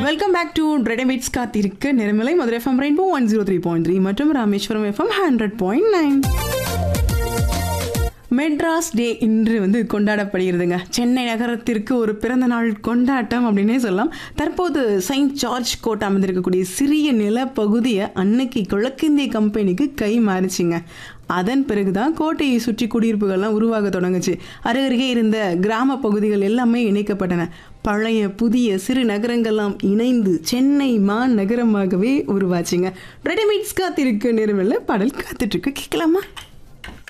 welcome back to ரெடமேட்ஸ் காத்திருக்கு நிறமலை Madurai FM rainbow one zero three point three மற்றும் Rameswaram FM hundred point nine Madras day இன்று வந்து கொண்டாடப்படுகிறதுங்க சென்னை நகரத்திற்கு ஒரு பிறந்த நாள் கொண்டாட்டம் அப்படின்னே சொல்லலாம் தற்போது செயின்ட் ஜார்ஜ் கோட் அமைந்திருக்கக்கூடிய சிறிய நிலப்பகுதியை அன்னைக்கு கிழக்கிந்திய கம்பெனிக்கு கை மாறிச்சிங்க அதன் பிறகுதான் கோட்டையை சுற்றி குடியிருப்புகள்லாம் உருவாக தொடங்குச்சு அருகருகே இருந்த கிராம பகுதிகள் எல்லாமே இணைக்கப்பட்டன பழைய புதிய சிறு நகரங்கள்லாம் இணைந்து சென்னை மாநகரமாகவே உருவாச்சுங்க ரெடிமேட்ஸ் காத்திருக்கு நேரமில்ல பாடல் காத்துட்டு இருக்கு கேட்கலாமா